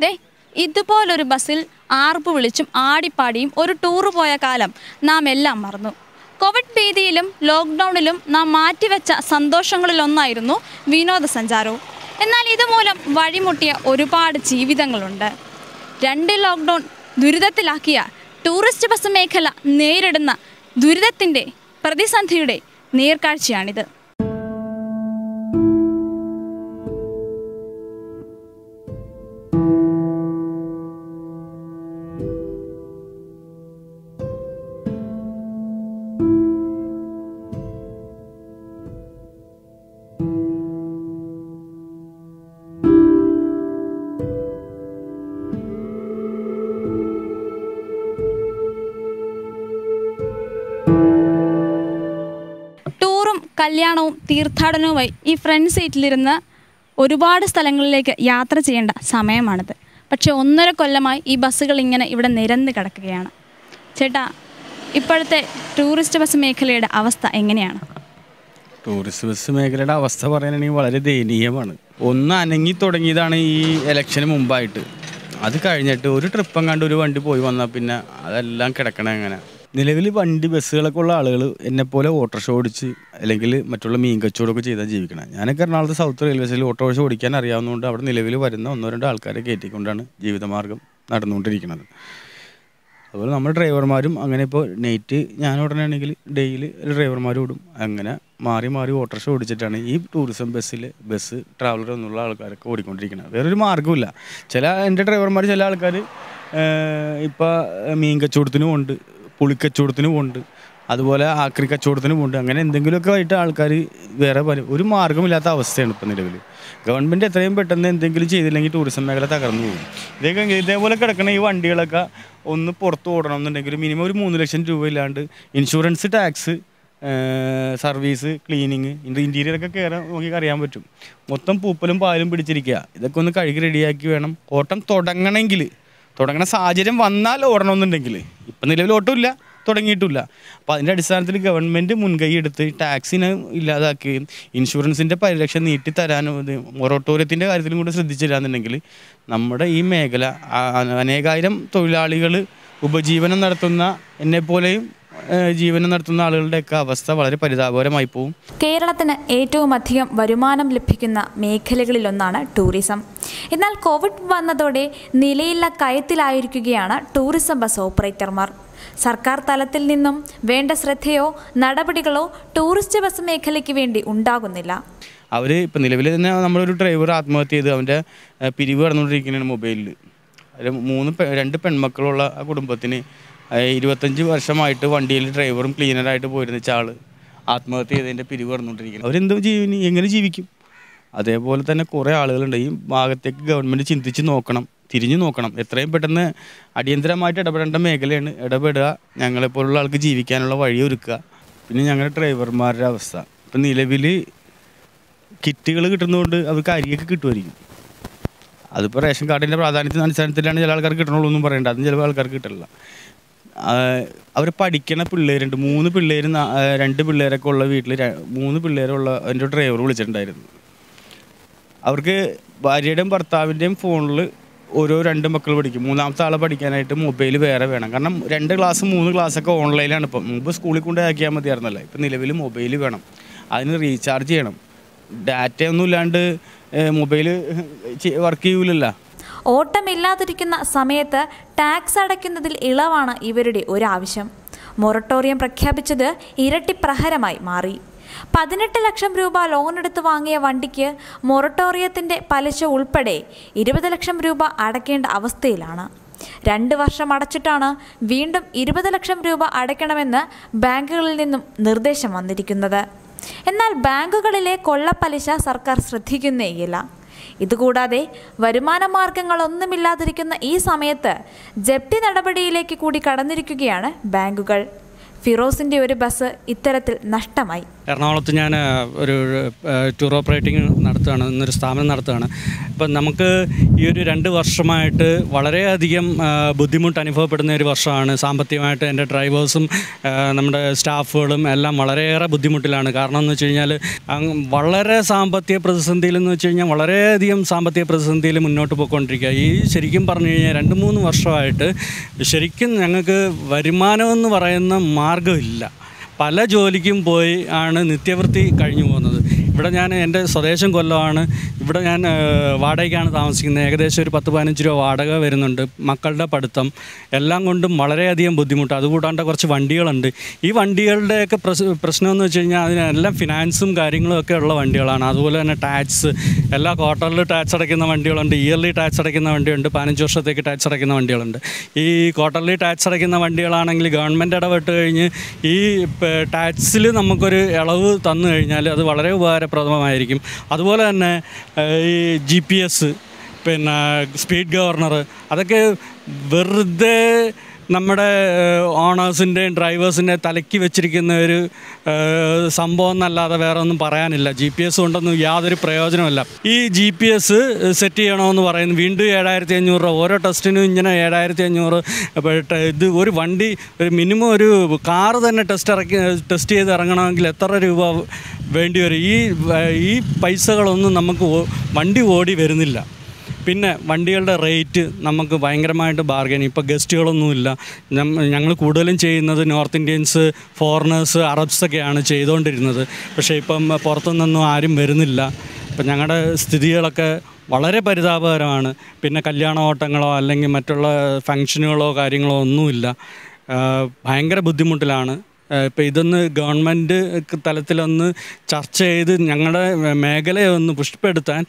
ദേ ഇതുപോലൊരു ബസ്സിൽ ആർപ്പ് വിളിച്ചും ആടിപ്പാടിയും ഒരു ടൂറ് പോയ കാലം നാം എല്ലാം മറന്നു കോവിഡ് ഭീതിയിലും ലോക്ക്ഡൗണിലും നാം മാറ്റിവെച്ച സന്തോഷങ്ങളിലൊന്നായിരുന്നു വിനോദസഞ്ചാരവും എന്നാൽ ഇതുമൂലം വഴിമുട്ടിയ ഒരുപാട് ജീവിതങ്ങളുണ്ട് രണ്ട് ലോക്ക്ഡൗൺ ദുരിതത്തിലാക്കിയ ടൂറിസ്റ്റ് ബസ് മേഖല നേരിടുന്ന ദുരിതത്തിൻ്റെ പ്രതിസന്ധിയുടെ നേർക്കാഴ്ചയാണിത് ടൂറും കല്യാണവും തീർത്ഥാടനവുമായി ഈ ഫ്രണ്ട് സീറ്റിലിരുന്ന് ഒരുപാട് സ്ഥലങ്ങളിലേക്ക് യാത്ര ചെയ്യേണ്ട സമയമാണിത് പക്ഷേ ഒന്നര കൊല്ലമായി ഈ ബസ്സുകൾ ഇങ്ങനെ ഇവിടെ നിരന്ന് കിടക്കുകയാണ് ചേട്ടാ ഇപ്പോഴത്തെ ടൂറിസ്റ്റ് ബസ് മേഖലയുടെ അവസ്ഥ എങ്ങനെയാണ് ടൂറിസ്റ്റ് ബസ് മേഖലയുടെ അവസ്ഥ പറയാനാണെങ്കിൽ വളരെ ദയനീയമാണ് ഒന്ന് അനങ്ങി തുടങ്ങിയതാണ് ഈ ഇലക്ഷന് മുമ്പായിട്ട് അത് കഴിഞ്ഞിട്ട് ഒരു ട്രിപ്പം കണ്ട് ഒരു വണ്ടി പോയി വന്നാൽ പിന്നെ അതെല്ലാം കിടക്കണ അങ്ങനെ നിലവിൽ വണ്ടി ബസ്സുകളൊക്കെ ഉള്ള ആളുകൾ എന്നെപ്പോലെ ഓട്ടോറിക്ഷ ഓടിച്ച് അല്ലെങ്കിൽ മറ്റുള്ള മീൻ കച്ചവടമൊക്കെ ചെയ്താൽ ജീവിക്കണം ഞാനൊക്കെ എറണാകുളത്ത് സൗത്ത് റെയിൽവേസിൽ ഓട്ടോറിക്ഷ ഓടിക്കാൻ അറിയാവുന്നതുകൊണ്ട് അവിടെ നിലവിൽ വരുന്ന ഒന്നോ രണ്ടോ ആൾക്കാരെ കയറ്റിക്കൊണ്ടാണ് ജീവിതമാർഗം നടന്നുകൊണ്ടിരിക്കുന്നത് അതുപോലെ നമ്മൾ ഡ്രൈവർമാരും അങ്ങനെ ഇപ്പോൾ നൈറ്റ് ഞാൻ ഉടനെയാണെങ്കിൽ ഡെയിലി ഡ്രൈവർമാർ വിടും അങ്ങനെ മാറി മാറി ഓട്ടോറിക്ഷ ഓടിച്ചിട്ടാണ് ഈ ടൂറിസം ബസ്സിൽ ബസ് ട്രാവലർ എന്നുള്ള ആൾക്കാരൊക്കെ ഓടിക്കൊണ്ടിരിക്കുന്നത് വേറൊരു മാർഗ്ഗമില്ല ചില എൻ്റെ ഡ്രൈവർമാർ ചില ആൾക്കാർ ഇപ്പോൾ മീൻ കച്ചവടത്തിനും ഉണ്ട് പുളിക്കച്ചവടത്തിനും ഉണ്ട് അതുപോലെ ആക്രി കച്ചവടത്തിനും ഉണ്ട് അങ്ങനെ എന്തെങ്കിലുമൊക്കെ ആയിട്ട് ആൾക്കാർ വേറെ പല ഒരു മാർഗ്ഗമില്ലാത്ത അവസ്ഥയാണ് ഇപ്പം നിലവിൽ ഗവൺമെൻറ് എത്രയും പെട്ടെന്ന് എന്തെങ്കിലും ചെയ്തില്ലെങ്കിൽ ടൂറിസം മേഖല തകർന്നു പോകും ഇതൊക്കെ ഇതേപോലെ കിടക്കുന്ന ഈ വണ്ടികളൊക്കെ ഒന്ന് പുറത്ത് ഓടണം എന്നുണ്ടെങ്കിൽ മിനിമം ഒരു മൂന്ന് ലക്ഷം രൂപ ഇല്ലാണ്ട് insurance tax service cleaning interior ഒക്കെ കയറാൻ നോക്കി അറിയാൻ പറ്റും മൊത്തം പൂപ്പലും പാലും പിടിച്ചിരിക്കുക ഇതൊക്കെ ഒന്ന് കഴുകി റെഡിയാക്കി വേണം ഓട്ടം തുടങ്ങണമെങ്കിൽ തുടങ്ങണ സാഹചര്യം വന്നാൽ ഓടണമെന്നുണ്ടെങ്കിൽ ഇപ്പം നിലവിൽ ഓട്ടമില്ല തുടങ്ങിയിട്ടില്ല അപ്പോൾ അതിൻ്റെ അടിസ്ഥാനത്തിൽ ഗവൺമെൻറ് മുൻകൈ എടുത്ത് ടാക്സിനെ ഇല്ലാതാക്കുകയും ഇൻഷുറൻസിൻ്റെ പരിരക്ഷ നീട്ടി തരാനും ഇത് മൊറട്ടോറിയത്തിൻ്റെ കാര്യത്തിലും കൂടെ ശ്രദ്ധിച്ചില്ലാന്നുണ്ടെങ്കിൽ നമ്മുടെ ഈ മേഖല ആ- അനേകായിരം തൊഴിലാളികൾ ഉപജീവനം നടത്തുന്ന എന്നെപ്പോലെയും ഏഹ്, ജീവനം നടത്തുന്ന ആളുകളുടെയൊക്കെ അവസ്ഥ വളരെ പരിതാപകരമായി പോകും കേരളത്തിന് ഏറ്റവും അധികം വരുമാനം ലഭിക്കുന്ന മേഖലകളിലൊന്നാണ് ടൂറിസം എന്നാൽ കോവിഡ് വന്നതോടെ നിലയില്ല കയത്തിലായിരിക്കുകയാണ് ടൂറിസം ബസ് ഓപ്പറേറ്റർമാർ സർക്കാർ തലത്തിൽ നിന്നും വേണ്ട ശ്രദ്ധയോ നടപടികളോ ടൂറിസ്റ്റ് ബസ് മേഖലയ്ക്ക് വേണ്ടി ഉണ്ടാകുന്നില്ല അവർ ഇപ്പം നിലവിൽ തന്നെ നമ്മളൊരു ഡ്രൈവർ ആത്മഹത്യ ചെയ്ത് അവൻ്റെ ഏഹ്, പിരിവ് കടന്നുകൊണ്ടിരിക്കുന്നതാണ് മൊബൈലിൽ അതിൽ മൂന്ന് പെ- രണ്ട് പെൺമക്കളുള്ള ആ കുടുംബത്തിന് ഏഹ്, ഇരുപത്തഞ്ച് വർഷമായിട്ട് വണ്ടിയിൽ ഡ്രൈവറും ക്ലീനറായിട്ട് പോയിരുന്ന ആൾ ആത്മഹത്യ ചെയ്തതിൻ്റെ പിരിവ് കടന്നുകൊണ്ടിരിക്കുന്നത് അവരെന്തോ ജീവി എങ്ങനെ ജീവിക്കും അതേപോലെ തന്നെ കുറേ ആളുകളുണ്ട് ഈ ഭാഗത്തേക്ക് ഗവൺമെൻറ് ചിന്തിച്ച് നോക്കണം തിരിഞ്ഞു നോക്കണം എത്രയും പെട്ടെന്ന് അടിയന്തരമായിട്ട് ഇടപെടേണ്ട മേഖലയാണ് ഇടപെടുക ഞങ്ങളെപ്പോലുള്ള ആൾക്ക് ജീവിക്കാനുള്ള വഴി ഒരുക്കുക പിന്നെ ഞങ്ങളുടെ ഡ്രൈവർമാരുടെ അവസ്ഥ ഇപ്പം നിലവിൽ കിറ്റുകൾ കിട്ടുന്നതുകൊണ്ട് അവർക്ക് അരിയൊക്കെ കിട്ടുമായിരിക്കും അതിപ്പോൾ റേഷൻ കാർഡിൻ്റെ പ്രാധാന്യത്തിന് അടിസ്ഥാനത്തിലാണ് ചില ആൾക്കാർക്ക് കിട്ടണുള്ളൂ എന്നും പറയേണ്ട അതും ചില ആൾക്കാർക്ക് കിട്ടില്ല അവർ പഠിക്കണ പിള്ളേരുണ്ട് മൂന്ന് പിള്ളേർ രണ്ട് പിള്ളേരൊക്കെ ഉള്ള വീട്ടിൽ മൂന്ന് പിള്ളേരുള്ള എൻ്റെ ഡ്രൈവർ വിളിച്ചിട്ടുണ്ടായിരുന്നു അവർക്ക് ഭാര്യയുടെയും ഭർത്താവിൻ്റെയും ഫോണിൽ ഓരോ രണ്ട് മക്കൾ പഠിക്കും മൂന്നാമത്തെ ആളെ പഠിക്കാനായിട്ട് മൊബൈൽ വേറെ വേണം കാരണം രണ്ട് ക്ലാസ് മൂന്ന് ക്ലാസ്സൊക്കെ ഓൺലൈനാണ് ഇപ്പം മുമ്പ് സ്കൂളിൽ കൊണ്ടാക്കിയാൽ മതിയായിരുന്നല്ലേ ഇപ്പം നിലവിൽ മൊബൈൽ വേണം അതിന് റീചാർജ് ചെയ്യണം ഡാറ്റ ഒന്നും ഇല്ലാണ്ട് മൊബൈൽ വർക്ക് ചെയ്യൂലല്ലോ ഓട്ടമില്ലാതിരിക്കുന്ന സമയത്ത് ടാക്സ് അടയ്ക്കുന്നതിൽ ഇളവാണ് ഇവരുടെ ഒരാവശ്യം മൊറട്ടോറിയം പ്രഖ്യാപിച്ചത് ഇരട്ടി പ്രഹരമായി മാറി പതിനെട്ട് ലക്ഷം രൂപ ലോൺ എടുത്ത് വാങ്ങിയ വണ്ടിക്ക് മൊറട്ടോറിയത്തിൻ്റെ പലിശ ഉൾപ്പെടെ ഇരുപത് ലക്ഷം രൂപ അടയ്ക്കേണ്ട അവസ്ഥയിലാണ് രണ്ട് വർഷം അടച്ചിട്ടാണ് വീണ്ടും ഇരുപത് ലക്ഷം രൂപ അടയ്ക്കണമെന്ന് ബാങ്കുകളിൽ നിന്നും നിർദ്ദേശം വന്നിരിക്കുന്നത് എന്നാൽ ബാങ്കുകളിലെ കൊള്ളപ്പലിശ സർക്കാർ ശ്രദ്ധിക്കുന്നേയില്ല ഇതുകൂടാതെ വരുമാന മാർഗങ്ങളൊന്നുമില്ലാതിരിക്കുന്ന ഈ സമയത്ത് ജപ്തി നടപടിയിലേക്ക് കൂടി കടന്നിരിക്കുകയാണ് ബാങ്കുകൾ ഫിറോസിന്റെ ഒരു ബസ് ഇത്തരത്തിൽ നഷ്ടമായി എറണാകുളത്ത് ഞാൻ ഒരു ടൂർ ഓപ്പറേറ്റിംഗ് നടത്തുകയാണ് ഇന്നൊരു സ്ഥാപനം നടത്തുകയാണ് ഇപ്പം നമുക്ക് ഈ ഒരു രണ്ട് വർഷമായിട്ട് വളരെയധികം ആ, ബുദ്ധിമുട്ട് അനുഭവപ്പെടുന്ന ഒരു വർഷമാണ് സാമ്പത്തികമായിട്ട് എൻ്റെ ഡ്രൈവേഴ്സും ആ, നമ്മുടെ സ്റ്റാഫുകളും എല്ലാം വളരെയേറെ ബുദ്ധിമുട്ടിലാണ് കാരണം എന്ന് വെച്ച് കഴിഞ്ഞാൽ അങ്ങ് വളരെ സാമ്പത്തിക പ്രതിസന്ധിയിൽ എന്ന് വെച്ച് കഴിഞ്ഞാൽ വളരെയധികം സാമ്പത്തിക പ്രതിസന്ധിയിൽ മുന്നോട്ട് പോയിക്കൊണ്ടിരിക്കുക ഈ ശരിക്കും പറഞ്ഞു കഴിഞ്ഞാൽ രണ്ട് മൂന്ന് വർഷമായിട്ട് ശരിക്കും ഞങ്ങൾക്ക് വരുമാനമെന്ന് പറയുന്ന മാർഗ്ഗമില്ല പല ജോലിക്കും പോയി ആണ് നിത്യവൃത്തി കഴിഞ്ഞു പോകുന്നത് ഇവിടെ ഞാൻ എൻ്റെ സ്വദേശം കൊല്ലമാണ് ഇവിടെ ഞാൻ ആ, വാടകയ്ക്കാണ് താമസിക്കുന്നത് ഏകദേശം ഒരു പത്ത് പതിനഞ്ച് രൂപ വാടക വരുന്നുണ്ട് മക്കളുടെ പഠിത്തം എല്ലാം കൊണ്ടും വളരെയധികം ബുദ്ധിമുട്ട് അതുകൂടാണ്ട് കുറച്ച് വണ്ടികളുണ്ട് ഈ വണ്ടികളുടെയൊക്കെ പ്രശ് പ്രശ്നമെന്ന് വെച്ച് കഴിഞ്ഞാൽ അതിനെല്ലാം ഫിനാൻസും കാര്യങ്ങളും ഒക്കെ ഉള്ള വണ്ടികളാണ് അതുപോലെ തന്നെ ടാക്സ് എല്ലാ ക്വാർട്ടറിൽ ടാക്സ് അടയ്ക്കുന്ന വണ്ടികളുണ്ട് ഇയർലി ടാക്സ് അടയ്ക്കുന്ന വണ്ടിയുണ്ട് പതിനഞ്ച് വർഷത്തേക്ക് ടാക്സ് അടയ്ക്കുന്ന വണ്ടികളുണ്ട് ഈ ക്വാർട്ടർലി ടാക്സ് അടയ്ക്കുന്ന വണ്ടികളാണെങ്കിൽ ഗവൺമെൻറ് ഇടപെട്ട് കഴിഞ്ഞ് ഈ ടാക്സിൽ നമുക്കൊരു ഇളവ് തന്നു കഴിഞ്ഞാൽ അത് വളരെ ഉപകാരപ്രദമായിരിക്കും അതുപോലെ തന്നെ ഏഹ്, ഈ ജി പി എസ് പിന്നെ സ്പീഡ് ഗവർണർ അതൊക്കെ വെറുതെ നമ്മുടെ ഓണേഴ്സിൻ്റെയും ഡ്രൈവേഴ്സിൻ്റെ തലയ്ക്ക് വെച്ചിരിക്കുന്ന ഒരു ഏഹ്, സംഭവം എന്നല്ലാതെ വേറെ ഒന്നും പറയാനില്ല ജി പി എസ് കൊണ്ടൊന്നും യാതൊരു പ്രയോജനമില്ല ഈ ജി പി എസ് സെറ്റ് ചെയ്യണമെന്ന് പറയുന്നു വീണ്ടും ഏഴായിരത്തി അഞ്ഞൂറ് രൂപ ഓരോ ടെസ്റ്റിനും ഇങ്ങനെ ഏഴായിരത്തി അഞ്ഞൂറ് അപ്പോൾ ടെ- ഇത് ഒരു വണ്ടി ഒരു മിനിമം ഒരു കാറ് തന്നെ ടെസ്റ്റ് ഇറക്കി ടെസ്റ്റ് ചെയ്ത് ഇറങ്ങണമെങ്കിൽ എത്ര രൂപ വേണ്ടി വരും ഈ വ- ഈ പൈസകളൊന്നും നമുക്ക് ഓ- വണ്ടി ഓടി വരുന്നില്ല പിന്നെ വണ്ടികളുടെ റേറ്റ് നമുക്ക് ഭയങ്കരമായിട്ട് ബാർഗൈൻ ഇപ്പോൾ ഗസ്റ്റുകളൊന്നുമില്ല ഞങ്ങൾ കൂടുതലും ചെയ്യുന്നത് നോർത്ത് ഇന്ത്യൻസ് ഫോറിനേഴ്സ് അറബ്സൊക്കെയാണ് ചെയ്തുകൊണ്ടിരുന്നത് പക്ഷേ ഇപ്പം പുറത്തുനിന്നൊന്നും ആരും വരുന്നില്ല ഇപ്പം ഞങ്ങളുടെ സ്ഥിതികളൊക്കെ വളരെ പരിതാപകരമാണ് പിന്നെ കല്യാണ ഓട്ടങ്ങളോ അല്ലെങ്കിൽ മറ്റുള്ള ഫങ്ഷനുകളോ കാര്യങ്ങളോ ഒന്നുമില്ല ആ, ഭയങ്കര ബുദ്ധിമുട്ടിലാണ് ഇപ്പോൾ ഇതൊന്ന് ഗവൺമെൻറ് തലത്തിലൊന്ന് ചർച്ച ചെയ്ത് ഞങ്ങളുടെ മേഖലയെ ഒന്ന് പുഷ്ടിപ്പെടുത്താൻ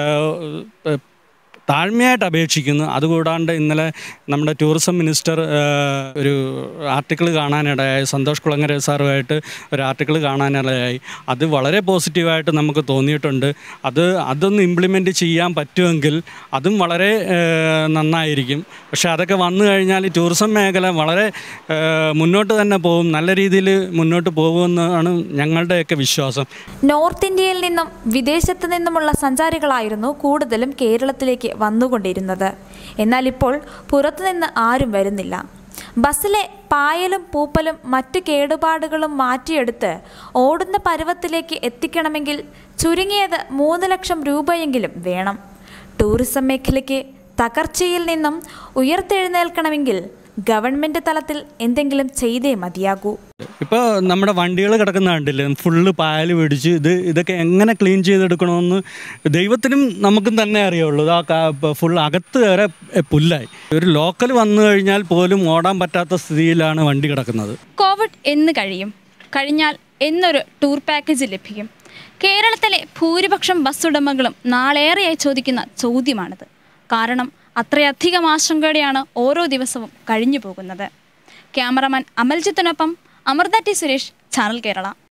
ആ, താഴ്മയായിട്ട് അപേക്ഷിക്കുന്നു അതുകൂടാണ്ട് ഇന്നലെ നമ്മുടെ ടൂറിസം മിനിസ്റ്റർ ആ, ഒരു ആർട്ടിക്കിൾ കാണാനിടയായി സന്തോഷ് കുളങ്ങര സാറുമായിട്ട് ഒരു ആർട്ടിക്കിൾ കാണാനിടയായി അത് വളരെ പോസിറ്റീവായിട്ട് നമുക്ക് തോന്നിയിട്ടുണ്ട് അത് അതൊന്ന് ഇംപ്ലിമെൻറ്റ് ചെയ്യാൻ പറ്റുമെങ്കിൽ അതും വളരെ ആ, നന്നായിരിക്കും പക്ഷേ അതൊക്കെ വന്നു കഴിഞ്ഞാൽ ഈ ടൂറിസം മേഖല വളരെ ആ, മുന്നോട്ട് തന്നെ പോകും നല്ല രീതിയിൽ മുന്നോട്ട് പോകുമെന്നാണ് ഞങ്ങളുടെയൊക്കെ വിശ്വാസം നോർത്ത് ഇന്ത്യയിൽ നിന്നും വിദേശത്ത് നിന്നുമുള്ള സഞ്ചാരികളായിരുന്നു കൂടുതലും കേരളത്തിലേക്ക് വന്നുകൊണ്ടിരുന്നത് എന്നാൽ ഇപ്പോൾ പുറത്തുനിന്ന് ആരും വരുന്നില്ല ബസ്സിലെ പായലും പൂപ്പലും മറ്റു കേടുപാടുകളും മാറ്റിയെടുത്ത് ഓടുന്ന പരുവത്തിലേക്ക് എത്തിക്കണമെങ്കിൽ ചുരുങ്ങിയത് മൂന്ന് ലക്ഷം രൂപയെങ്കിലും വേണം ടൂറിസം മേഖലയ്ക്ക് തകർച്ചയിൽ നിന്നും ഉയർത്തെഴുന്നേൽക്കണമെങ്കിൽ ഗവൺമെൻറ് തലത്തിൽ എന്തെങ്കിലും ചെയ്തേ മതിയാകൂ ഇപ്പോൾ നമ്മുടെ വണ്ടികൾ കിടക്കുന്ന കണ്ടില്ലേ ഫുള്ള് പായൽ പിടിച്ച് ഇത് ഇതൊക്കെ എങ്ങനെ ക്ലീൻ ചെയ്തെടുക്കണമെന്ന് ദൈവത്തിനും നമുക്കും തന്നെ അറിയുള്ളൂ ആ ഫുൾ അകത്ത് വരെ പുല്ലായി ഒരു ലോക്കൽ വന്നു കഴിഞ്ഞാൽ പോലും ഓടാൻ പറ്റാത്ത സ്ഥിതിയിലാണ് വണ്ടി കിടക്കുന്നത് കോവിഡ് എന്ന് കഴിയും കഴിഞ്ഞാൽ എന്നൊരു ടൂർ പാക്കേജ് ലഭിക്കും കേരളത്തിലെ ഭൂരിപക്ഷം ബസ് ഉടമകളും നാളേറെയായി ചോദിക്കുന്ന ചോദ്യമാണിത് കാരണം അത്രയധികം ആശങ്കയോടെയാണ് ഓരോ ദിവസവും കഴിഞ്ഞു പോകുന്നത് ക്യാമറമാൻ അമൽജിത്തിനൊപ്പം അമൃത ടി സുരേഷ് ചാനൽ കേരള